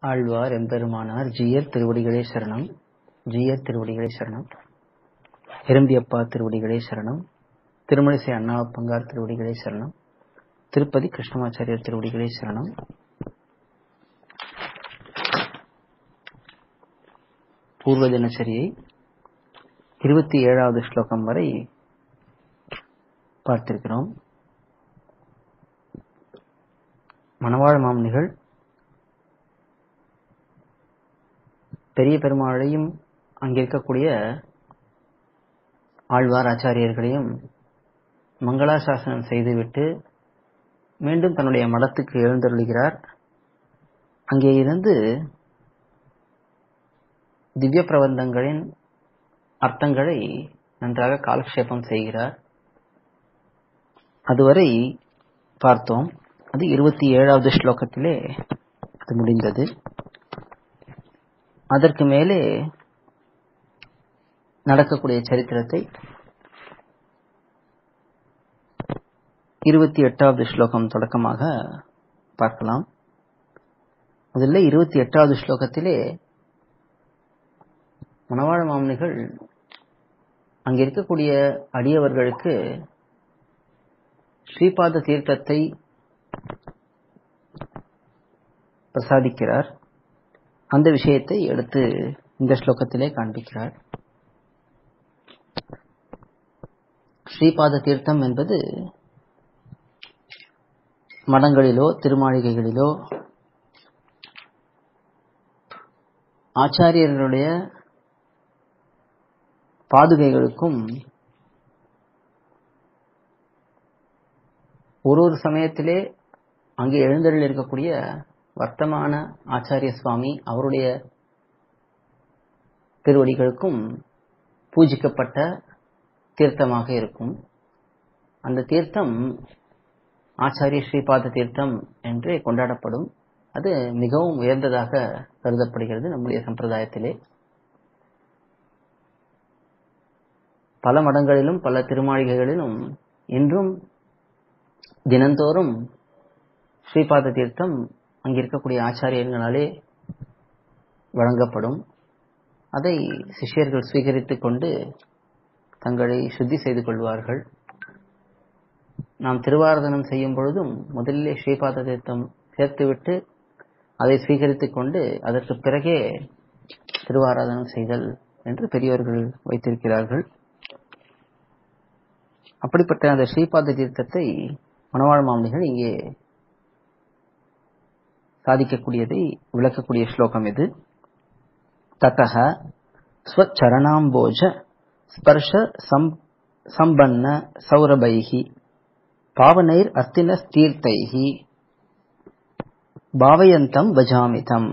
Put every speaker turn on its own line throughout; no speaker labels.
ஆழ்வார் எம்பெருமானார் ஜீயர் திருவடிகளே சரணம் ஜீயர் திருவடிகளே சரணம் எறும்பியப்பா திருவடிகளே சரணம் திருமணிசை அண்ணாவப்பங்கார் திருவடிகளே சரணம் திருப்பதி கிருஷ்ணமாச்சாரியர் திருவடிகளே சரணம் பூர்வ தினச்சரியை இருபத்தி ஏழாவது ஸ்லோகம் வரை பார்த்திருக்கிறோம் மணவாழ் மாமனிகள் பெரிய பெருமாளையும் அங்கிருக்கக்கூடிய ஆழ்வார் ஆச்சாரியர்களையும் மங்களாசாசனம் செய்துவிட்டு மீண்டும் தன்னுடைய மடத்துக்கு எழுந்தருளுகிறார் அங்கே இருந்து திவ்ய பிரபந்தங்களின் அர்த்தங்களை நன்றாக காலக்ஷேபம் செய்கிறார் அதுவரை பார்த்தோம் அது இருபத்தி ஏழாவது ஸ்லோகத்திலே அது முடிந்தது அதற்கு மேலே நடக்கக்கூடிய சரித்திரத்தை இருபத்தி எட்டாவது ஸ்லோகம் தொடக்கமாக பார்க்கலாம் அதில் இருபத்தி எட்டாவது ஸ்லோகத்திலே மணவாழ மாமனிகள் அங்க இருக்கக்கூடிய அடியவர்களுக்கு ஸ்ரீபாத தீர்த்தத்தை பிரசாதிக்கிறார் அந்த விஷயத்தை எடுத்து இந்த ஸ்லோகத்திலே காண்பிக்கிறார் ஸ்ரீபாத தீர்த்தம் என்பது மடங்களிலோ திருமாளிகைகளிலோ ஆச்சாரியர்களுடைய பாதுகைகளுக்கும் ஒரு ஒரு சமயத்திலே அங்கே எழுந்தருள் இருக்கக்கூடிய வர்த்தமான ஆச்சாரிய சுவாமி அவருடைய திருவடிகளுக்கும் பூஜிக்கப்பட்ட தீர்த்தமாக இருக்கும் அந்த தீர்த்தம் ஆச்சாரிய ஸ்ரீபாத தீர்த்தம் என்று கொண்டாடப்படும் அது மிகவும் உயர்ந்ததாக கருதப்படுகிறது நம்முடைய சம்பிரதாயத்திலே பல மடங்களிலும் பல திருமாளிகைகளிலும் இன்றும் தினந்தோறும் ஸ்ரீபாத தீர்த்தம் அங்கிருக்கக்கூடிய ஆச்சாரியர்களாலே வழங்கப்படும் அதை சிஷ்யர்கள் ஸ்வீகரித்துக் கொண்டு தங்களை சுத்தி செய்து கொள்வார்கள் நாம் திருவாரதனம் செய்யும் பொழுதும் முதலிலே ஸ்ரீபாத தீர்த்தம் சேர்த்துவிட்டு அதை ஸ்வீகரித்துக் கொண்டு அதற்கு பிறகே திருவாராதனம் செய்தல் என்று பெரியவர்கள் வைத்திருக்கிறார்கள் அப்படிப்பட்ட அந்த ஸ்ரீபாத தீர்த்தத்தை மணவாழ் மாமனிகள் இங்கே சாதிக்கக்கூடியதை விளக்கக்கூடிய ஸ்லோகம் இது தத்தக ஸ்வச்சரணாம்போஜ ஸ்பர்ஷ சம்பன்ன சௌரபைஹி பாவனைர் அஸ்தின தீர்த்தைஹி பாவயந்தம் பஜாமிதம்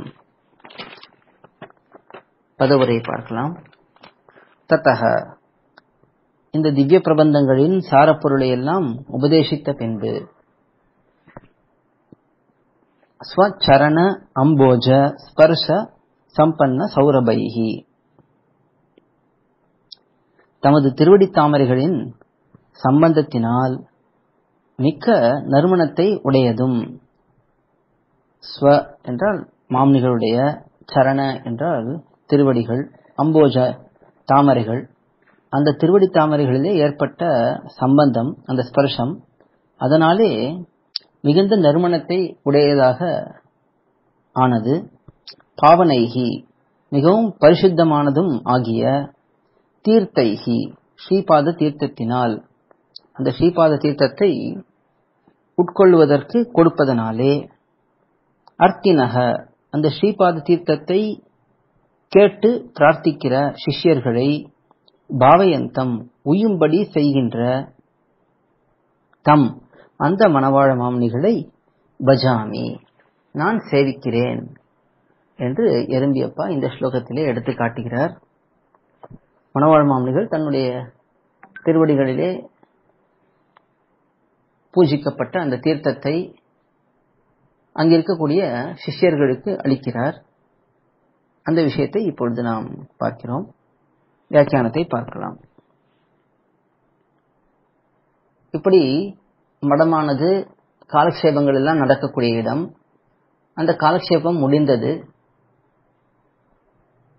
பதவுரை பார்க்கலாம் தத்தக இந்த திவ்ய பிரபந்தங்களின் சாரப்பொருளை எல்லாம் உபதேசித்த பின்பு ஸ்வச்சரண அம்போஜ ஸ்பர்ஷ சம்பன்ன சௌரபைகி தமது திருவடி தாமரைகளின் சம்பந்தத்தினால் மிக்க நறுமணத்தை உடையதும் ஸ்வ என்றால் மாம்னிகளுடைய சரண என்றால் திருவடிகள் அம்போஜ தாமரைகள் அந்த திருவடி தாமரைகளிலே ஏற்பட்ட சம்பந்தம் அந்த ஸ்பர்ஷம் அதனாலே மிகுந்த நறுமணத்தை உடையதாக ஆனது பாவனைகி மிகவும் பரிசுத்தமானதும் ஆகிய தீர்த்தைகி ஸ்ரீபாத தீர்த்தத்தினால் அந்த ஸ்ரீபாத தீர்த்தத்தை உட்கொள்வதற்கு கொடுப்பதனாலே அர்த்தினக அந்த ஸ்ரீபாத தீர்த்தத்தை கேட்டு பிரார்த்திக்கிற சிஷ்யர்களை பாவயந்தம் உயும்படி செய்கின்ற தம் அந்த மணவாழ மாமனிகளை பஜாமி நான் சேவிக்கிறேன் என்று எறும்பியப்பா இந்த ஸ்லோகத்திலே எடுத்து காட்டுகிறார் மணவாழ் மாமனிகள் தன்னுடைய திருவடிகளிலே பூஜிக்கப்பட்ட அந்த தீர்த்தத்தை அங்கிருக்கக்கூடிய சிஷ்யர்களுக்கு அளிக்கிறார் அந்த விஷயத்தை இப்பொழுது நாம் பார்க்கிறோம் வியாக்கியானத்தை பார்க்கலாம் இப்படி மடமானது காலக்ஷேபங்கள் எல்லாம் நடக்கக்கூடிய இடம் அந்த காலக்ஷேபம் முடிந்தது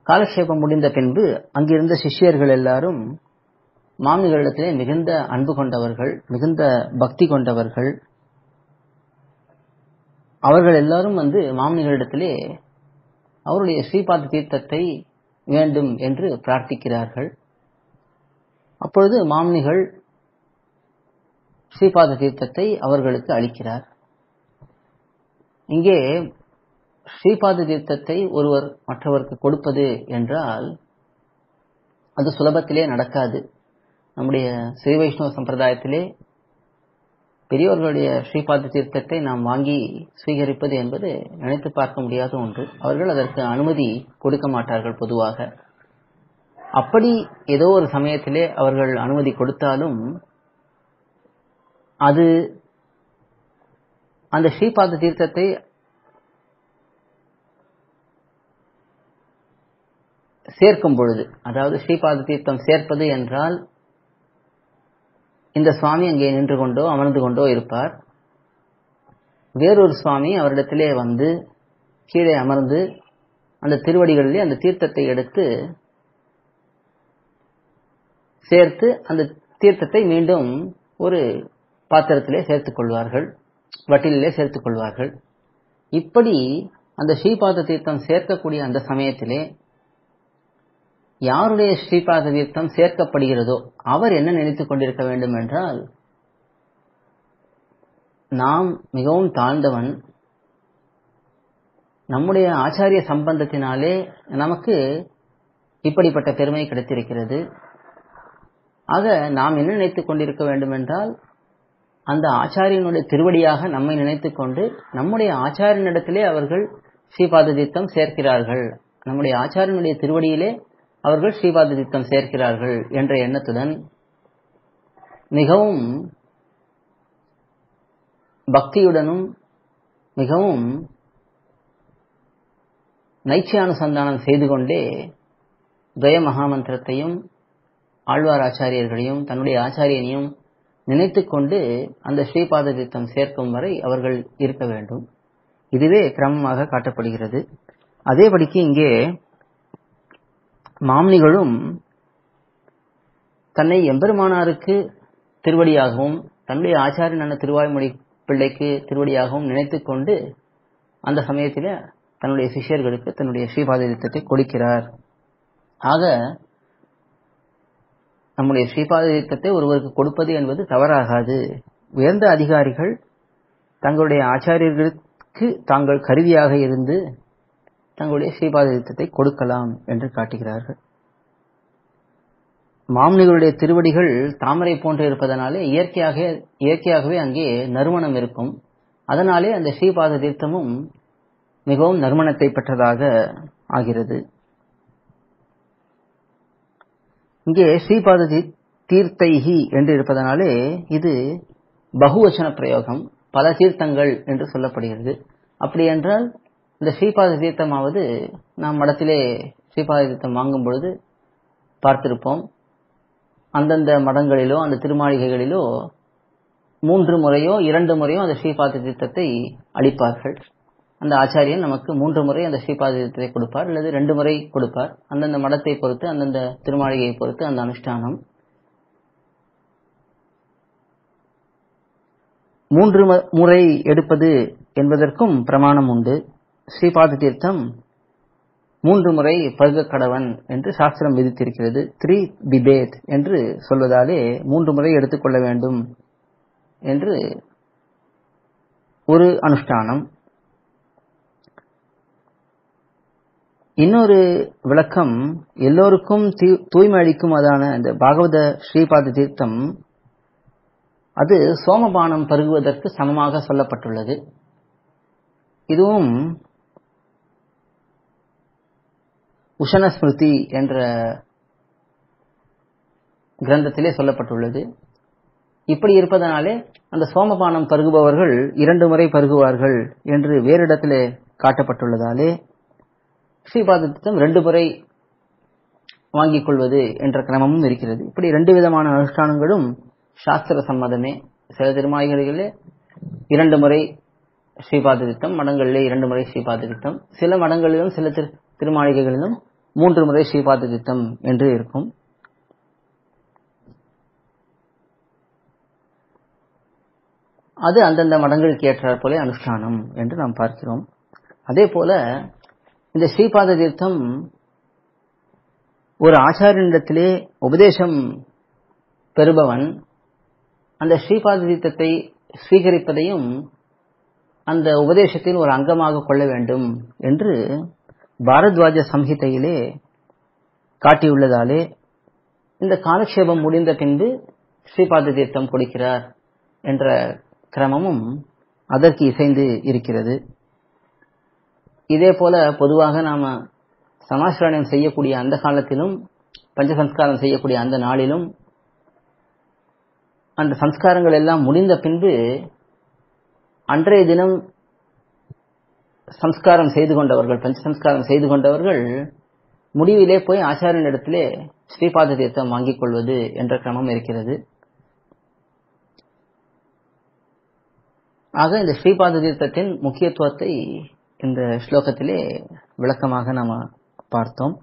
காலக்ஷேபம் முடிந்த பின்பு அங்கிருந்த சிஷ்யர்கள் எல்லாரும் மாமிகளிடத்திலே மிகுந்த அன்பு கொண்டவர்கள் மிகுந்த பக்தி கொண்டவர்கள் அவர்கள் எல்லாரும் வந்து மாமனிகளிடத்திலே அவருடைய ஸ்ரீபாத தீர்த்தத்தை வேண்டும் என்று பிரார்த்திக்கிறார்கள் அப்பொழுது மாமனிகள் ஸ்ரீபாத தீர்த்தத்தை அவர்களுக்கு அளிக்கிறார் இங்கே ஸ்ரீபாத தீர்த்தத்தை ஒருவர் மற்றவருக்கு கொடுப்பது என்றால் அது சுலபத்திலே நடக்காது நம்முடைய ஸ்ரீ வைஷ்ணவ சம்பிரதாயத்திலே பெரியோர்களுடைய ஸ்ரீபாத தீர்த்தத்தை நாம் வாங்கி சுவீகரிப்பது என்பது நினைத்து பார்க்க முடியாத ஒன்று அவர்கள் அதற்கு அனுமதி கொடுக்க மாட்டார்கள் பொதுவாக அப்படி ஏதோ ஒரு சமயத்திலே அவர்கள் அனுமதி கொடுத்தாலும் அது அந்த ஸ்ரீபாத தீர்த்தத்தை சேர்க்கும் பொழுது அதாவது ஸ்ரீபாத தீர்த்தம் சேர்ப்பது என்றால் இந்த சுவாமி அங்கே நின்று கொண்டோ அமர்ந்து கொண்டோ இருப்பார் வேறொரு சுவாமி அவரிடத்திலே வந்து கீழே அமர்ந்து அந்த திருவடிகளிலே அந்த தீர்த்தத்தை எடுத்து சேர்த்து அந்த தீர்த்தத்தை மீண்டும் ஒரு பாத்திரத்திலே சேர்த்துக் கொள்வார்கள் வட்டிலே சேர்த்துக் கொள்வார்கள் இப்படி அந்த ஸ்ரீபாத தீர்த்தம் சேர்க்கக்கூடிய அந்த சமயத்திலே யாருடைய ஸ்ரீபாத தீர்த்தம் சேர்க்கப்படுகிறதோ அவர் என்ன நினைத்துக் கொண்டிருக்க வேண்டும் என்றால் நாம் மிகவும் தாழ்ந்தவன் நம்முடைய ஆச்சாரிய சம்பந்தத்தினாலே நமக்கு இப்படிப்பட்ட பெருமை கிடைத்திருக்கிறது ஆக நாம் என்ன நினைத்துக் கொண்டிருக்க வேண்டும் என்றால் அந்த ஆச்சாரியனுடைய திருவடியாக நம்மை நினைத்துக் கொண்டு நம்முடைய ஆச்சாரியனிடத்திலே அவர்கள் ஸ்ரீபாத தீர்த்தம் சேர்க்கிறார்கள் நம்முடைய ஆச்சாரியனுடைய திருவடியிலே அவர்கள் ஸ்ரீபாத தீர்த்தம் சேர்க்கிறார்கள் என்ற எண்ணத்துடன் மிகவும் பக்தியுடனும் மிகவும் நைச்சியானுசந்தானம் செய்து கொண்டே துவய மகாமந்திரத்தையும் ஆழ்வார் ஆச்சாரியர்களையும் தன்னுடைய ஆச்சாரியனையும் நினைத்துக் கொண்டு அந்த ஸ்ரீபாத தீர்த்தம் சேர்க்கும் வரை அவர்கள் இருக்க வேண்டும் இதுவே கிரமமாக காட்டப்படுகிறது அதேபடிக்கு இங்கே மாம்னிகளும் தன்னை எம்பெருமானாருக்கு திருவடியாகவும் தன்னுடைய ஆச்சாரியனான திருவாய்மொழி பிள்ளைக்கு திருவடியாகவும் நினைத்துக் கொண்டு அந்த சமயத்தில் தன்னுடைய சிஷ்யர்களுக்கு தன்னுடைய ஸ்ரீபாதத்தை கொடுக்கிறார் ஆக நம்முடைய ஸ்ரீபாதத்தை ஒருவருக்கு கொடுப்பது என்பது தவறாகாது உயர்ந்த அதிகாரிகள் தங்களுடைய ஆச்சாரியர்களுக்கு தாங்கள் கருவியாக இருந்து தங்களுடைய ஸ்ரீபாதத்தை கொடுக்கலாம் என்று காட்டுகிறார்கள் மாமனிகளுடைய திருவடிகள் தாமரை போன்று இருப்பதனாலே இயற்கையாக இயற்கையாகவே அங்கே நறுமணம் இருக்கும் அதனாலே அந்த ஸ்ரீபாத தீர்த்தமும் மிகவும் நறுமணத்தை பெற்றதாக ஆகிறது இங்கே ஸ்ரீபாத தீர்த்தைஹி என்று இருப்பதனாலே இது பகுவச்சன பிரயோகம் பல தீர்த்தங்கள் என்று சொல்லப்படுகிறது அப்படி என்றால் இந்த ஸ்ரீபாத தீர்த்தமாவது நாம் மடத்திலே ஸ்ரீபாத தீர்த்தம் வாங்கும் பொழுது பார்த்திருப்போம் அந்தந்த மடங்களிலோ அந்த திருமாளிகைகளிலோ மூன்று முறையோ இரண்டு முறையோ அந்த ஸ்ரீபாத தீர்த்தத்தை அளிப்பார்கள் அந்த ஆச்சாரியன் நமக்கு மூன்று முறை அந்த ஸ்ரீபாத தீர்த்தத்தை கொடுப்பார் அல்லது ரெண்டு முறை கொடுப்பார் அந்தந்த மடத்தை பொறுத்து அந்தந்த திருமாளிகையை பொறுத்து அந்த அனுஷ்டானம் மூன்று முறை எடுப்பது என்பதற்கும் பிரமாணம் உண்டு ஸ்ரீபாத தீர்த்தம் மூன்று முறை பருக கடவன் என்று சாஸ்திரம் விதித்திருக்கிறது த்ரீ பிபேத் என்று சொல்வதாலே மூன்று முறை எடுத்துக்கொள்ள வேண்டும் என்று ஒரு அனுஷ்டானம் இன்னொரு விளக்கம் எல்லோருக்கும் தூய்மை அளிக்கும் அதான இந்த பாகவத ஸ்ரீபாத தீர்த்தம் அது சோமபானம் பருகுவதற்கு சமமாக சொல்லப்பட்டுள்ளது இதுவும் உஷணஸ்மிருதி என்ற கிரந்தத்திலே சொல்லப்பட்டுள்ளது இப்படி இருப்பதனாலே அந்த சோமபானம் பருகுபவர்கள் இரண்டு முறை பருகுவார்கள் என்று வேறு இடத்திலே காட்டப்பட்டுள்ளதாலே ஸ்ரீபாதத்திடம் ரெண்டு முறை வாங்கிக் கொள்வது என்ற கிரமமும் இருக்கிறது இப்படி ரெண்டு விதமான அனுஷ்டானங்களும் சாஸ்திர சம்மதமே சில திருமாளிகளிலே இரண்டு முறை ஸ்ரீபாத திட்டம் மடங்களிலே இரண்டு முறை ஸ்ரீபாத திட்டம் சில மடங்களிலும் சில திரு திருமாளிகைகளிலும் மூன்று முறை ஸ்ரீபாத தீர்த்தம் என்று இருக்கும் அது அந்தந்த மடங்களுக்கு ஏற்றாற் போல அனுஷ்டானம் என்று நாம் பார்க்கிறோம் அதே போல இந்த ஸ்ரீபாத தீர்த்தம் ஒரு ஆச்சாரியனிடத்திலே உபதேசம் பெறுபவன் அந்த ஸ்ரீபாத தீர்த்தத்தை ஸ்வீகரிப்பதையும் அந்த உபதேசத்தின் ஒரு அங்கமாக கொள்ள வேண்டும் என்று பாரத்வாஜ சம்ஹிதையிலே காட்டியுள்ளதாலே இந்த காலக்ஷேபம் முடிந்த பின்பு ஸ்ரீபாத தீர்த்தம் கொடுக்கிறார் என்ற கிரமமும் அதற்கு இசைந்து இருக்கிறது இதே போல பொதுவாக நாம சமாசிரணம் செய்யக்கூடிய அந்த காலத்திலும் பஞ்சசம்ஸ்காரம் செய்யக்கூடிய அந்த நாளிலும் அந்த சம்ஸ்காரங்கள் எல்லாம் முடிந்த பின்பு அன்றைய தினம் சம்ஸ்காரம் செய்து கொண்டவர்கள் பஞ்ச சம்ஸ்காரம் செய்து கொண்டவர்கள் முடிவிலே போய் ஆச்சாரியனிடத்திலே ஸ்ரீபாத தீர்த்தம் வாங்கிக் கொள்வது என்ற கிரமம் இருக்கிறது ஆக இந்த ஸ்ரீபாத தீர்த்தத்தின் முக்கியத்துவத்தை இந்த ஸ்லோகத்திலே விளக்கமாக நாம பார்த்தோம்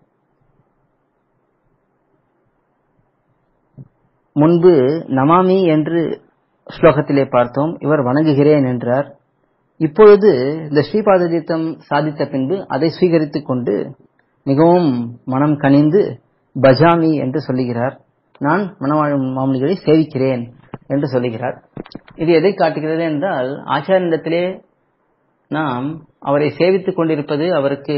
முன்பு நமாமி என்று ஸ்லோகத்திலே பார்த்தோம் இவர் வணங்குகிறேன் என்றார் இப்பொழுது இந்த ஸ்ரீபாத தீர்த்தம் சாதித்த பின்பு அதை ஸ்வீகரித்துக் கொண்டு மிகவும் மனம் கனிந்து பஜாமி என்று சொல்லுகிறார் நான் மணவாழும் மாமனிகளை சேவிக்கிறேன் என்று சொல்லுகிறார் இது எதை காட்டுகிறது என்றால் ஆச்சாரியனிடத்திலே நாம் அவரை சேவித்துக் கொண்டிருப்பது அவருக்கு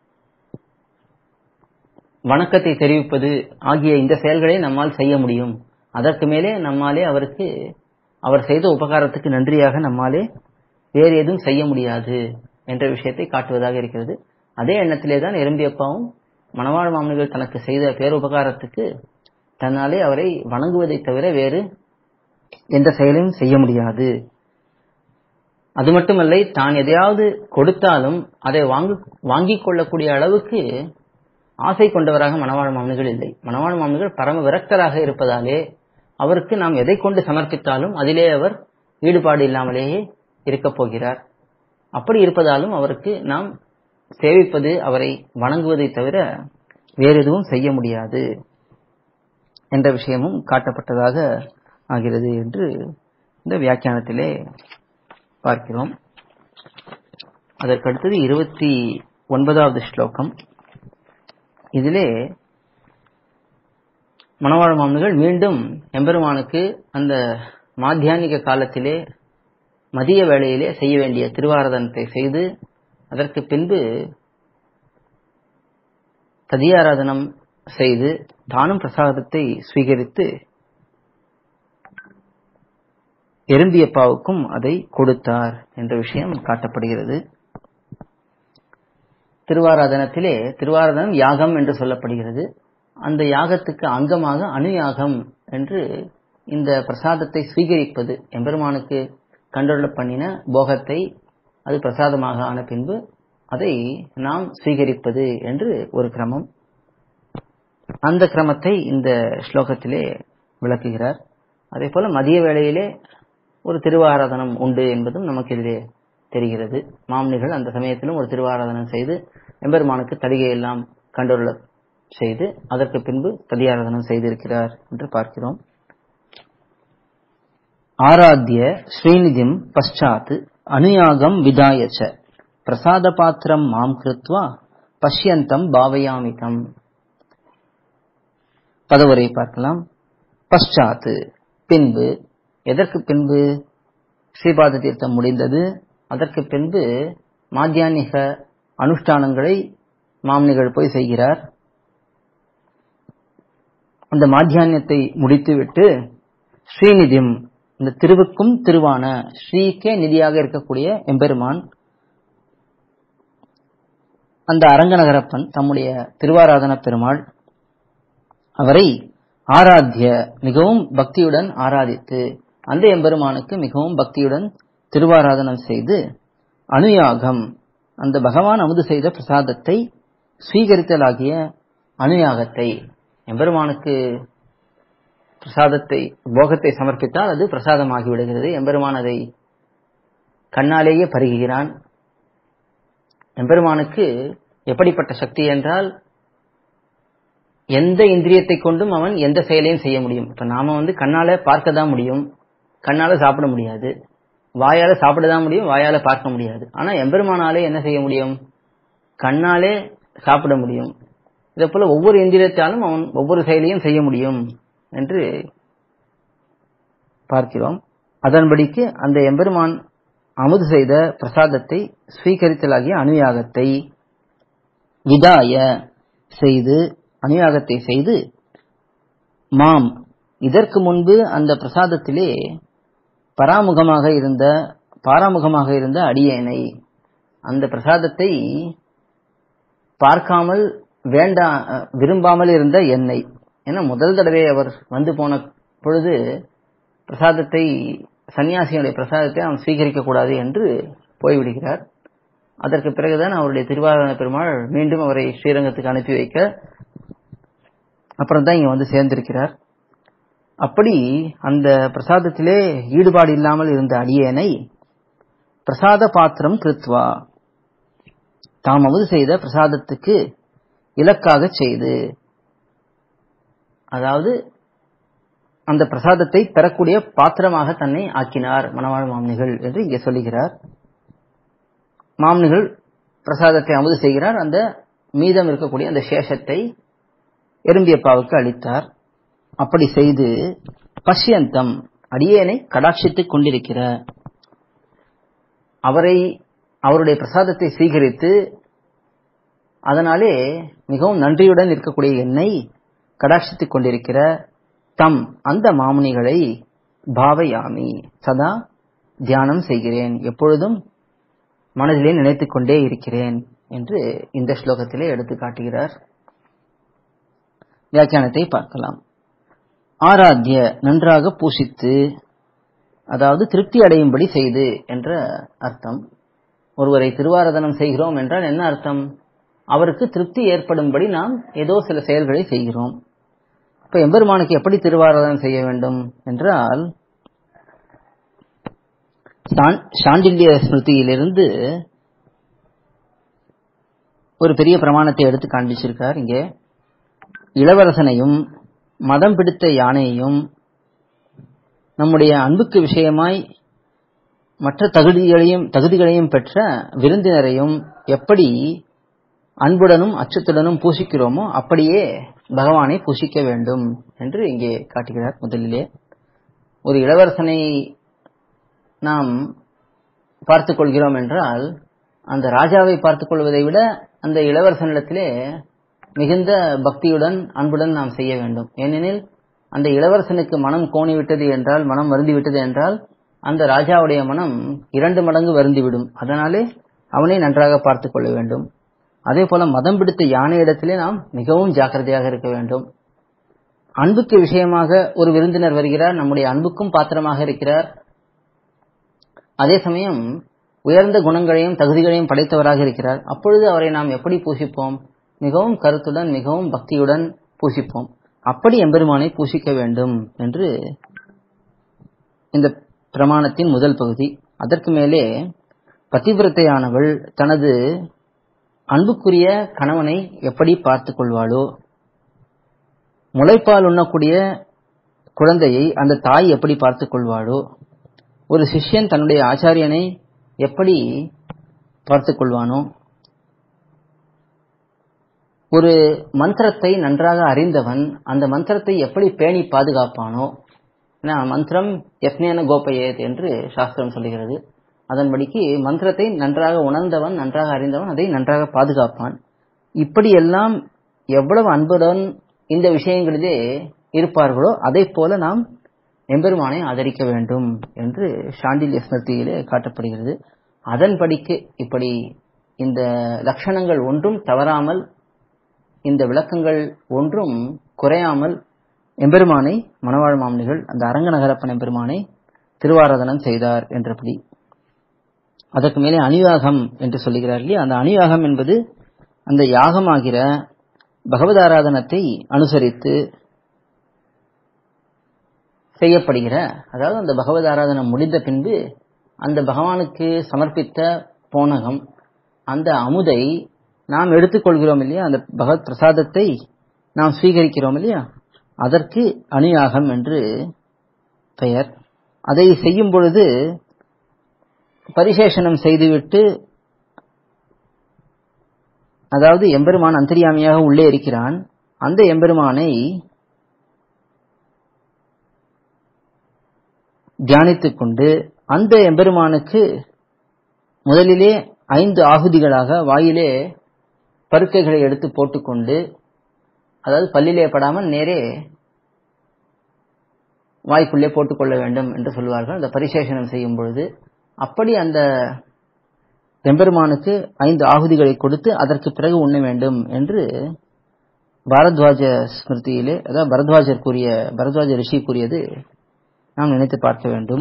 வணக்கத்தை தெரிவிப்பது ஆகிய இந்த செயல்களை நம்மால் செய்ய முடியும் அதற்கு மேலே நம்மாலே அவருக்கு அவர் செய்த உபகாரத்துக்கு நன்றியாக நம்மாலே வேறு எதுவும் செய்ய முடியாது என்ற விஷயத்தை காட்டுவதாக இருக்கிறது அதே எண்ணத்திலே தான் எறும்பியப்பாவும் மணவாழ் மாமனிகள் தனக்கு செய்த பேருபகாரத்துக்கு தன்னாலே அவரை வணங்குவதை தவிர வேறு எந்த செயலையும் செய்ய முடியாது அது மட்டுமல்ல தான் எதையாவது கொடுத்தாலும் அதை வாங்கு வாங்கிக் கொள்ளக்கூடிய அளவுக்கு ஆசை கொண்டவராக மணவாழ் மாமனிகள் இல்லை மணவாழ் மாமனிகள் பரம விரக்தராக இருப்பதாலே அவருக்கு நாம் எதை கொண்டு சமர்ப்பித்தாலும் அதிலே அவர் ஈடுபாடு இல்லாமலேயே இருக்கப் போகிறார் அப்படி இருப்பதாலும் அவருக்கு நாம் சேவிப்பது அவரை வணங்குவதை தவிர வேறு எதுவும் செய்ய முடியாது என்ற விஷயமும் காட்டப்பட்டதாக ஆகிறது என்று இந்த வியாக்கியானத்திலே பார்க்கிறோம் அதற்கடுத்தது இருபத்தி ஒன்பதாவது ஸ்லோகம் இதிலே மணவாழ மாமன்கள் மீண்டும் எம்பெருமானுக்கு அந்த மாத்தியானிக காலத்திலே மதிய வேளையிலே செய்ய வேண்டிய திருவாராதனத்தை செய்து அதற்கு பின்பு ததியாராதனம் செய்து தானும் பிரசாதத்தை ஸ்வீகரித்து எறும்பியப்பாவுக்கும் அதை கொடுத்தார் என்ற விஷயம் காட்டப்படுகிறது திருவாராதனத்திலே திருவாராதனம் யாகம் என்று சொல்லப்படுகிறது அந்த யாகத்துக்கு அங்கமாக அணுயாகம் என்று இந்த பிரசாதத்தை ஸ்வீகரிப்பது எம்பெருமானுக்கு கண்டுள்ள பண்ணின போகத்தை அது பிரசாதமாக ஆன பின்பு அதை நாம் ஸ்வீகரிப்பது என்று ஒரு கிரமம் அந்த கிரமத்தை இந்த ஸ்லோகத்திலே விளக்குகிறார் அதே போல மதிய வேளையிலே ஒரு திருவாராதனம் உண்டு என்பதும் நமக்கு இதிலே தெரிகிறது மாமனிகள் அந்த சமயத்திலும் ஒரு திருவாராதனம் செய்து எம்பெருமானுக்கு தடிகை எல்லாம் கண்டுள்ள செய்து அதற்கு பின்பு ததியாராதனம் செய்திருக்கிறார் என்று பார்க்கிறோம் ஆராத்திய ஸ்ரீநிதிம் பஷாத் அனுயாகம் விதாயச்ச பிரசாத பாத்திரம் மாம் கிருத்வா பஷ்யந்தம் பாவயாமிதம் பதவுரை பார்க்கலாம் பஷாத்து பின்பு எதற்கு பின்பு ஸ்ரீபாத தீர்த்தம் முடிந்தது அதற்கு பின்பு மாத்தியானிக அனுஷ்டானங்களை மாமனிகள் போய் செய்கிறார் அந்த மாத்தியானியத்தை முடித்துவிட்டு ஸ்ரீநிதிம் இந்த திருவுக்கும் திருவான ஸ்ரீக்கே நிதியாக இருக்கக்கூடிய எம்பெருமான் அந்த அரங்கநகரப்பன் தம்முடைய திருவாராதன பெருமாள் அவரை ஆராத்திய மிகவும் பக்தியுடன் ஆராதித்து அந்த எம்பெருமானுக்கு மிகவும் பக்தியுடன் திருவாராதனம் செய்து அனுயாகம் அந்த பகவான் அமுது செய்த பிரசாதத்தை ஸ்வீகரித்தலாகிய அனுயாகத்தை எம்பெருமானுக்கு பிரசாதத்தை போகத்தை சமர்ப்பித்தால் அது பிரசாதமாகி விடுகிறது எம்பெருமான் அதை கண்ணாலேயே பருகுகிறான் எம்பெருமானுக்கு எப்படிப்பட்ட சக்தி என்றால் எந்த இந்திரியத்தை கொண்டும் அவன் எந்த செயலையும் செய்ய முடியும் இப்ப நாம வந்து கண்ணால பார்க்க தான் முடியும் கண்ணால சாப்பிட முடியாது வாயால சாப்பிட தான் முடியும் வாயால பார்க்க முடியாது ஆனா எம்பெருமானாலே என்ன செய்ய முடியும் கண்ணாலே சாப்பிட முடியும் இதே போல ஒவ்வொரு இந்திரியத்தாலும் அவன் ஒவ்வொரு செயலையும் செய்ய முடியும் என்று பார்க்கிறோம் அதன்படிக்கு அந்த எம்பெருமான் அமுது செய்த பிரசாதத்தை ஸ்வீகரித்தலாகிய அனுயாகத்தை விதாய செய்து அனுயாகத்தை செய்து மாம் இதற்கு முன்பு அந்த பிரசாதத்திலே பராமுகமாக இருந்த பாராமுகமாக இருந்த அடியேனை அந்த பிரசாதத்தை பார்க்காமல் வேண்டா விரும்பாமல் இருந்த என்னை ஏன்னா முதல் தடவை அவர் வந்து போன பொழுது பிரசாதத்தை சன்னியாசியுடைய பிரசாதத்தை அவன் ஸ்வீகரிக்க கூடாது என்று போய்விடுகிறார் அதற்கு பிறகுதான் அவருடைய திருவாரண பெருமாள் மீண்டும் அவரை ஸ்ரீரங்கத்துக்கு அனுப்பி வைக்க அப்புறம் தான் இங்க வந்து சேர்ந்திருக்கிறார் அப்படி அந்த பிரசாதத்திலே ஈடுபாடு இல்லாமல் இருந்த அடியேனை பிரசாத பாத்திரம் கிருத்வா தாம் அமுது செய்த பிரசாதத்துக்கு இலக்காக செய்து அதாவது அந்த பிரசாதத்தை பெறக்கூடிய பாத்திரமாக தன்னை ஆக்கினார் மணவாழ் மாமனிகள் என்று இங்கே சொல்லுகிறார் மாமனிகள் பிரசாதத்தை அமுது செய்கிறார் அந்த மீதம் இருக்கக்கூடிய அந்த சேஷத்தை எறும்பியப்பாவுக்கு அளித்தார் அப்படி செய்து பஷ்யந்தம் அடியேனை கடாட்சித்துக் கொண்டிருக்கிற அவரை அவருடைய பிரசாதத்தை சீகரித்து அதனாலே மிகவும் நன்றியுடன் இருக்கக்கூடிய என்னை கடாட்சித்துக் கொண்டிருக்கிற தம் அந்த மாமுனிகளை பாவயாமி சதா தியானம் செய்கிறேன் எப்பொழுதும் மனதிலே நினைத்துக் கொண்டே இருக்கிறேன் என்று இந்த ஸ்லோகத்திலே எடுத்து காட்டுகிறார் வியாக்கியானத்தை பார்க்கலாம் ஆராத்திய நன்றாக பூசித்து அதாவது திருப்தி அடையும்படி செய்து என்ற அர்த்தம் ஒருவரை திருவாரதனம் செய்கிறோம் என்றால் என்ன அர்த்தம் அவருக்கு திருப்தி ஏற்படும்படி நாம் ஏதோ சில செயல்களை செய்கிறோம் இப்ப எம்பெருமானுக்கு எப்படி திருவாராதனம் செய்ய வேண்டும் என்றால் சாண்டில்ய ஸ்மிருதியிலிருந்து ஒரு பெரிய பிரமாணத்தை எடுத்து காண்பிச்சிருக்கார் இங்கே இளவரசனையும் மதம் பிடித்த யானையையும் நம்முடைய அன்புக்கு விஷயமாய் மற்ற தகுதிகளையும் தகுதிகளையும் பெற்ற விருந்தினரையும் எப்படி அன்புடனும் அச்சத்துடனும் பூசிக்கிறோமோ அப்படியே பகவானை பூசிக்க வேண்டும் என்று இங்கே காட்டுகிறார் முதலிலே ஒரு இளவரசனை நாம் பார்த்துக் கொள்கிறோம் என்றால் அந்த ராஜாவை பார்த்துக் கொள்வதை விட அந்த இளவரசனிடத்திலே மிகுந்த பக்தியுடன் அன்புடன் நாம் செய்ய வேண்டும் ஏனெனில் அந்த இளவரசனுக்கு மனம் கோணிவிட்டது என்றால் மனம் வருந்திவிட்டது என்றால் அந்த ராஜாவுடைய மனம் இரண்டு மடங்கு வருந்திவிடும் அதனாலே அவனை நன்றாக பார்த்துக் கொள்ள வேண்டும் அதே போல மதம் பிடித்த யானையிடத்திலே நாம் மிகவும் ஜாக்கிரதையாக இருக்க வேண்டும் அன்புக்கு விஷயமாக ஒரு விருந்தினர் வருகிறார் நம்முடைய அன்புக்கும் பாத்திரமாக இருக்கிறார் அதே சமயம் உயர்ந்த குணங்களையும் தகுதிகளையும் படைத்தவராக இருக்கிறார் அப்பொழுது அவரை நாம் எப்படி பூசிப்போம் மிகவும் கருத்துடன் மிகவும் பக்தியுடன் பூசிப்போம் அப்படி எம்பெருமானை பூசிக்க வேண்டும் என்று இந்த பிரமாணத்தின் முதல் பகுதி அதற்கு மேலே பதிவிரத்தையானவள் தனது அன்புக்குரிய கணவனை எப்படி பார்த்துக் கொள்வாளோ முளைப்பால் உண்ணக்கூடிய குழந்தையை அந்த தாய் எப்படி பார்த்துக் கொள்வாளோ ஒரு சிஷ்யன் தன்னுடைய ஆச்சாரியனை எப்படி பார்த்துக் கொள்வானோ ஒரு மந்திரத்தை நன்றாக அறிந்தவன் அந்த மந்திரத்தை எப்படி பேணி பாதுகாப்பானோ மந்திரம் யத்னேன கோபயேத் என்று சாஸ்திரம் சொல்லுகிறது அதன்படிக்கு மந்திரத்தை நன்றாக உணர்ந்தவன் நன்றாக அறிந்தவன் அதை நன்றாக பாதுகாப்பான் இப்படியெல்லாம் எவ்வளவு அன்புடன் இந்த விஷயங்களிலே இருப்பார்களோ அதை போல நாம் எம்பெருமானை ஆதரிக்க வேண்டும் என்று சாண்டில்ய ஸ்மிருதியிலே காட்டப்படுகிறது அதன்படிக்கு இப்படி இந்த லட்சணங்கள் ஒன்றும் தவறாமல் இந்த விளக்கங்கள் ஒன்றும் குறையாமல் எம்பெருமானை மணவாழ் மாமனிகள் அந்த அரங்க நகரப்பன் எம்பெருமானை திருவாராதனம் செய்தார் என்றபடி அதற்கு மேலே அணியாகம் என்று சொல்லுகிறார் இல்லையா அந்த அணியாகம் என்பது அந்த யாகமாகிற பகவதாராதனத்தை அனுசரித்து செய்யப்படுகிற அதாவது அந்த பகவத் ஆராதனம் முடிந்த பின்பு அந்த பகவானுக்கு சமர்ப்பித்த போனகம் அந்த அமுதை நாம் எடுத்துக்கொள்கிறோம் இல்லையா அந்த பகவத் பிரசாதத்தை நாம் ஸ்வீகரிக்கிறோம் இல்லையா அதற்கு அணுயாகம் என்று பெயர் அதை செய்யும் பொழுது பரிசேஷனம் செய்துவிட்டு அதாவது எம்பெருமான் அந்தரியாமியாக உள்ளே இருக்கிறான் அந்த எம்பெருமானை தியானித்துக் கொண்டு அந்த எம்பெருமானுக்கு முதலிலே ஐந்து ஆகுதிகளாக வாயிலே பருக்கைகளை எடுத்து போட்டுக்கொண்டு அதாவது பல்லிலே படாமல் நேரே வாய்க்குள்ளே போட்டுக்கொள்ள வேண்டும் என்று சொல்வார்கள் அந்த பரிசேஷனம் செய்யும் பொழுது அப்படி அந்த எம்பெருமானுக்கு ஐந்து ஆகுதிகளை கொடுத்து அதற்கு பிறகு உண்ண வேண்டும் என்று பாரத்வாஜ ஸ்மிருதியிலே அதாவது பரத்வாஜர் கூறிய பரத்வாஜ ரிஷி கூறியது நாம் நினைத்து பார்க்க வேண்டும்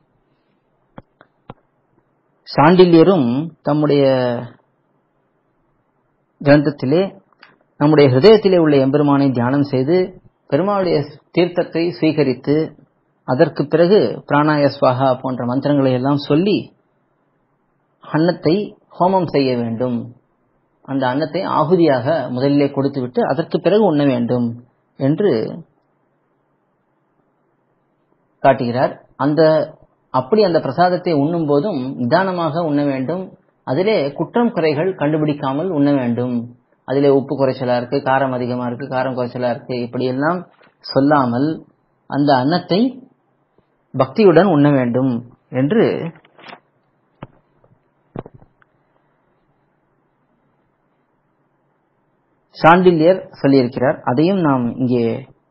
சாண்டில்யரும் தம்முடைய கிரந்தத்திலே நம்முடைய ஹிருதயத்திலே உள்ள எம்பெருமானை தியானம் செய்து பெருமாளுடைய தீர்த்தத்தை ஸ்வீகரித்து அதற்கு பிறகு பிராணாய ஸ்வாகா போன்ற மந்திரங்களை எல்லாம் சொல்லி அன்னத்தை ஹோமம் செய்ய வேண்டும் அந்த அன்னத்தை ஆகுதியாக முதலிலே கொடுத்துவிட்டு அதற்கு பிறகு உண்ண வேண்டும் என்று காட்டுகிறார் அந்த அப்படி அந்த பிரசாதத்தை உண்ணும் போதும் நிதானமாக உண்ண வேண்டும் அதிலே குற்றம் குறைகள் கண்டுபிடிக்காமல் உண்ண வேண்டும் அதிலே உப்பு குறைச்சலா இருக்கு காரம் அதிகமா இருக்கு காரம் குறைச்சலா இருக்கு இப்படியெல்லாம் சொல்லாமல் அந்த அன்னத்தை பக்தியுடன் உண்ண வேண்டும் என்று சாண்டில்யர் சொல்லியிருக்கிறார் அதையும் நாம் இங்கே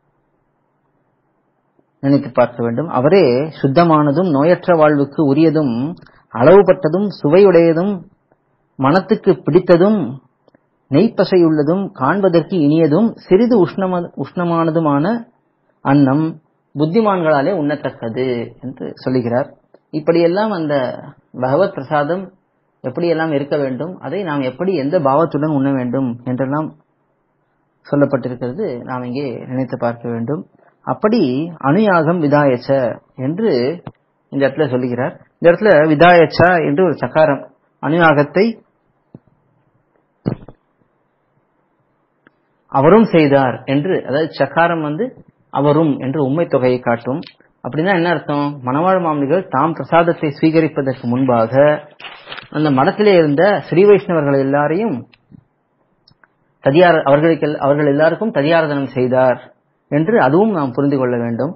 நினைத்து பார்க்க வேண்டும் அவரே சுத்தமானதும் நோயற்ற வாழ்வுக்கு உரியதும் அளவுபட்டதும் சுவையுடையதும் மனத்துக்கு பிடித்ததும் நெய்ப்பசையுள்ளதும் காண்பதற்கு இனியதும் சிறிது உஷ்ணம உஷ்ணமானதுமான அன்னம் புத்திமான்களாலே உண்ணத்தக்கது என்று சொல்லுகிறார் இப்படியெல்லாம் அந்த பகவத் பிரசாதம் எப்படியெல்லாம் இருக்க வேண்டும் அதை நாம் எப்படி எந்த பாவத்துடன் உண்ண வேண்டும் என்றெல்லாம் சொல்லப்பட்டிருக்கிறது நாம் இங்கே நினைத்து பார்க்க வேண்டும் அப்படி அணுயாகம் விதாயச்ச என்று இந்த இடத்துல சொல்லுகிறார் இந்த இடத்துல விதாயச்சா என்று ஒரு சக்காரம் அணுயாகத்தை அவரும் செய்தார் என்று அதாவது சக்காரம் வந்து அவரும் என்று உண்மை தொகையை காட்டும் அப்படின்னா என்ன அர்த்தம் மணவாழ் மாமனிகள் தாம் பிரசாதத்தை ஸ்வீகரிப்பதற்கு முன்பாக அந்த மடத்திலே இருந்த ஸ்ரீ வைஷ்ணவர்கள் எல்லாரையும் ததியார் அவர்களுக்கு அவர்கள் எல்லாருக்கும் ததியாரதனம் செய்தார் என்று அதுவும் நாம் புரிந்து கொள்ள வேண்டும்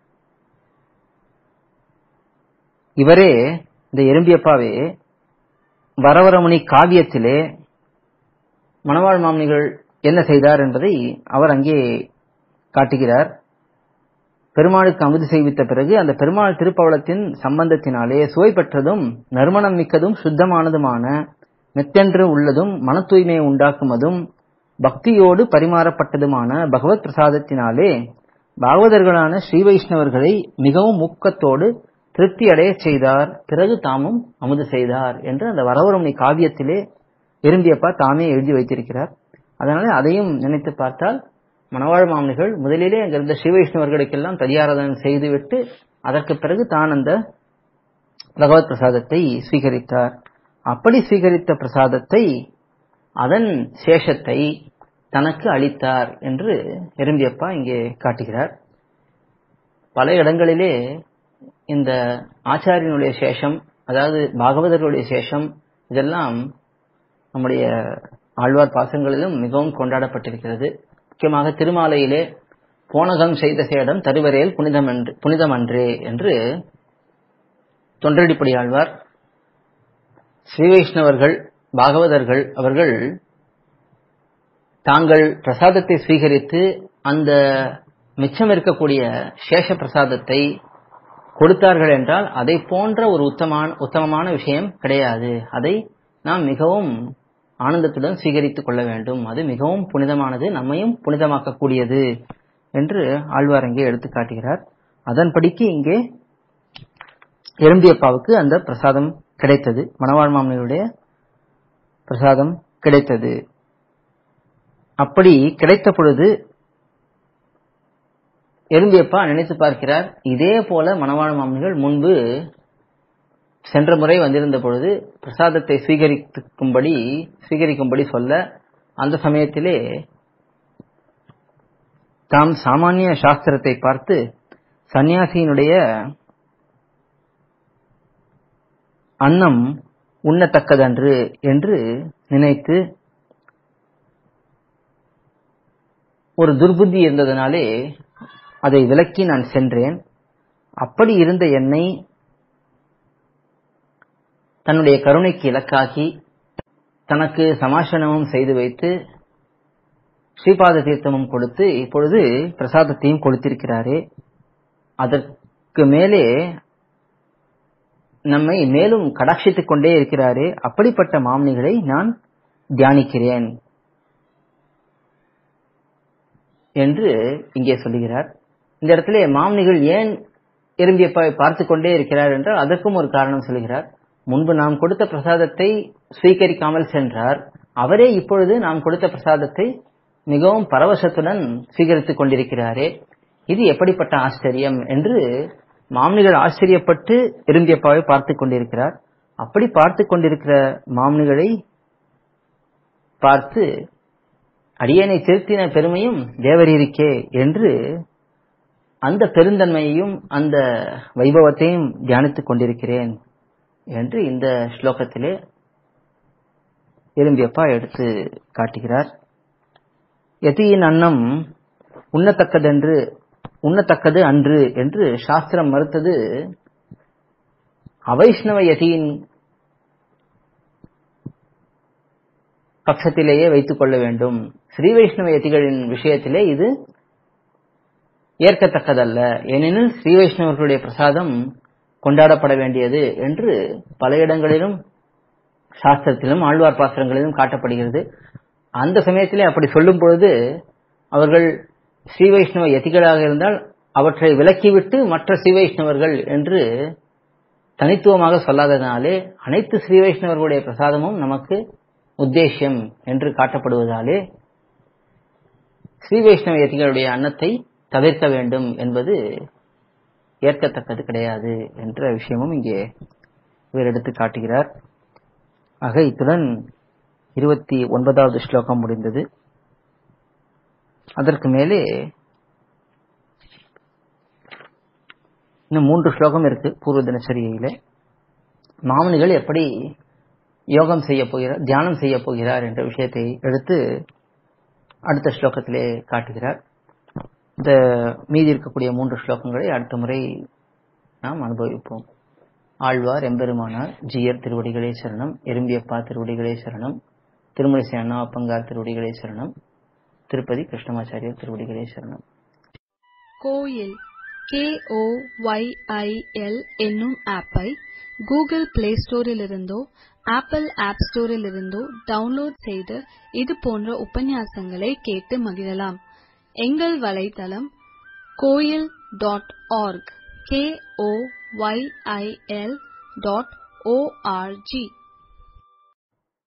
இவரே இந்த எறும்பியப்பாவே வரவரமுனி காவியத்திலே மணவாழ் மாமனிகள் என்ன செய்தார் என்பதை அவர் அங்கே காட்டுகிறார் பெருமாளுக்கு அமுது செய்வித்த பிறகு அந்த பெருமாள் திருப்பவளத்தின் சம்பந்தத்தினாலே சுவை பெற்றதும் நறுமணம் மிக்கதும் சுத்தமானதுமான மெத்தென்று உள்ளதும் மன தூய்மையை உண்டாக்குமதும் பக்தியோடு பரிமாறப்பட்டதுமான பகவத் பிரசாதத்தினாலே பாகவதர்களான ஸ்ரீ வைஷ்ணவர்களை மிகவும் ஊக்கத்தோடு திருப்தி அடைய செய்தார் பிறகு தாமும் அமுது செய்தார் என்று அந்த வரவரமுனி காவியத்திலே இருந்தியப்பா தாமே எழுதி வைத்திருக்கிறார் அதனால அதையும் நினைத்து பார்த்தால் மணவாழ் மாமனிகள் முதலிலே அங்கிருந்த ஸ்ரீ வைஷ்ணவர்களுக்கெல்லாம் ததியாராதனம் செய்துவிட்டு அதற்கு பிறகு தான் அந்த பகவத் பிரசாதத்தை ஸ்வீகரித்தார் அப்படி ஸ்வீகரித்த பிரசாதத்தை அதன் சேஷத்தை தனக்கு அளித்தார் என்று எறும்பியப்பா இங்கே காட்டுகிறார் பல இடங்களிலே இந்த ஆச்சாரியனுடைய சேஷம் அதாவது பாகவதர்களுடைய சேஷம் இதெல்லாம் நம்முடைய ஆழ்வார் பாசங்களிலும் மிகவும் கொண்டாடப்பட்டிருக்கிறது முக்கியமாக திருமாலையிலே போனகம் செய்த சேடம் தருவரேல் புனிதம் என்று புனிதமன்றே என்று தொன்றடிப்படி ஆழ்வார் ஸ்ரீ வைஷ்ணவர்கள் பாகவதர்கள் அவர்கள் தாங்கள் பிரசாதத்தை ஸ்வீகரித்து அந்த மிச்சம் இருக்கக்கூடிய சேஷ பிரசாதத்தை கொடுத்தார்கள் என்றால் அதை போன்ற ஒரு உத்தமான உத்தமமான விஷயம் கிடையாது அதை நாம் மிகவும் ஆனந்தத்துடன் ஸ்வீகரித்துக் கொள்ள வேண்டும் அது மிகவும் புனிதமானது நம்மையும் புனிதமாக்கக்கூடியது என்று ஆழ்வார் இங்கே எடுத்து காட்டுகிறார் அதன்படிக்கு இங்கே எறும்பியப்பாவுக்கு அந்த பிரசாதம் கிடைத்தது மணவாழ் மாமனியுடைய பிரசாதம் கிடைத்தது அப்படி கிடைத்த பொழுது எறும்பியப்பா நினைத்து பார்க்கிறார் இதே போல மணவாழ் மாமனிகள் முன்பு சென்ற முறை வந்திருந்த பொழுது பிரசாதத்தை ஸ்வீகரிக்கும்படி ஸ்வீகரிக்கும்படி சொல்ல அந்த சமயத்திலே தாம் சாமானிய சாஸ்திரத்தை பார்த்து சந்நியாசியினுடைய அன்னம் உண்ணத்தக்கதன்று என்று நினைத்து ஒரு துர்புத்தி இருந்ததனாலே அதை விலக்கி நான் சென்றேன் அப்படி இருந்த என்னை தன்னுடைய கருணைக்கு இலக்காக்கி தனக்கு சமாசனமும் செய்து வைத்து ஸ்ரீபாத தீர்த்தமும் கொடுத்து இப்பொழுது பிரசாதத்தையும் கொடுத்திருக்கிறாரே அதற்கு மேலே நம்மை மேலும் கடாட்சித்துக் கொண்டே இருக்கிறாரே அப்படிப்பட்ட மாமனிகளை நான் தியானிக்கிறேன் என்று இங்கே சொல்லுகிறார் இந்த இடத்துல மாமனிகள் ஏன் எறும்பியப்பை பார்த்து கொண்டே இருக்கிறார் என்றால் அதற்கும் ஒரு காரணம் சொல்கிறார் முன்பு நாம் கொடுத்த பிரசாதத்தை ஸ்வீகரிக்காமல் சென்றார் அவரே இப்பொழுது நாம் கொடுத்த பிரசாதத்தை மிகவும் பரவசத்துடன் ஸ்வீகரித்துக் கொண்டிருக்கிறாரே இது எப்படிப்பட்ட ஆச்சரியம் என்று மாமனிகள் ஆச்சரியப்பட்டு எறும்பியப்பாவை பார்த்து கொண்டிருக்கிறார் அப்படி பார்த்து கொண்டிருக்கிற மாமனிகளை பார்த்து அடியனை திருத்தின பெருமையும் தேவரீருக்கே என்று அந்த பெருந்தன்மையையும் அந்த வைபவத்தையும் தியானித்துக் கொண்டிருக்கிறேன் என்று இந்த ஸ்லோகத்திலே எறும்பியப்பா எடுத்து காட்டுகிறார் யதியின் அன்னம் உண்ணத்தக்கதென்று உண்ணத்தக்கது அன்று என்று சாஸ்திரம் மறுத்தது அவைஷ்ணவ யதியின் பட்சத்திலேயே வைத்துக் கொள்ள வேண்டும் ஸ்ரீ வைஷ்ணவ யதிகளின் விஷயத்திலே இது ஏற்கத்தக்கதல்ல ஏனெனில் ஸ்ரீ வைஷ்ணவர்களுடைய பிரசாதம் கொண்டாடப்பட வேண்டியது என்று பல இடங்களிலும் சாஸ்திரத்திலும் ஆழ்வார் பாத்திரங்களிலும் காட்டப்படுகிறது அந்த சமயத்திலே அப்படி சொல்லும் பொழுது அவர்கள் ஸ்ரீ வைஷ்ணவ யதிகளாக இருந்தால் அவற்றை விலக்கிவிட்டு மற்ற ஸ்ரீ வைஷ்ணவர்கள் என்று தனித்துவமாக சொல்லாததினாலே அனைத்து ஸ்ரீ வைஷ்ணவர்களுடைய பிரசாதமும் நமக்கு உத்தேசியம் என்று காட்டப்படுவதாலே ஸ்ரீ வைஷ்ணவ யதிகளுடைய அன்னத்தை தவிர்க்க வேண்டும் என்பது ஏற்கத்தக்கது கிடையாது என்ற விஷயமும் இங்கே இவர் எடுத்து காட்டுகிறார் ஆக இத்துடன் இருபத்தி ஒன்பதாவது ஸ்லோகம் முடிந்தது அதற்கு மேலே இன்னும் மூன்று ஸ்லோகம் இருக்கு பூர்வ தினசரியில மாமனிகள் எப்படி யோகம் செய்ய போகிறார் தியானம் செய்ய போகிறார் என்ற விஷயத்தை எடுத்து அடுத்த ஸ்லோகத்திலே காட்டுகிறார் இந்த மீதி இருக்கக்கூடிய மூன்று ஸ்லோகங்களை அடுத்த முறை நாம் அனுபவிப்போம் ஆழ்வார் எம்பெருமானார் ஜியர் திருவடிகளே சரணம் எறும்பியப்பா திருவடிகளே சரணம் திருமணிசை அண்ணா அப்பங்கார் திருவடிகளே சரணம் திருப்பதி கிருஷ்ணமாச்சாரியர் திருவடிகளே சரணம்
Koyil K O Y I L என்னும் ஆப்பை கூகுள் பிளே ஸ்டோரிலிருந்தோ ஆப்பிள் ஆப் ஸ்டோரிலிருந்தோ டவுன்லோட் செய்து இது போன்ற உபன்யாசங்களை கேட்டு மகிழலாம் எங்கள் வலைத்தளம் Koyil dot org K O Y I L dot O R G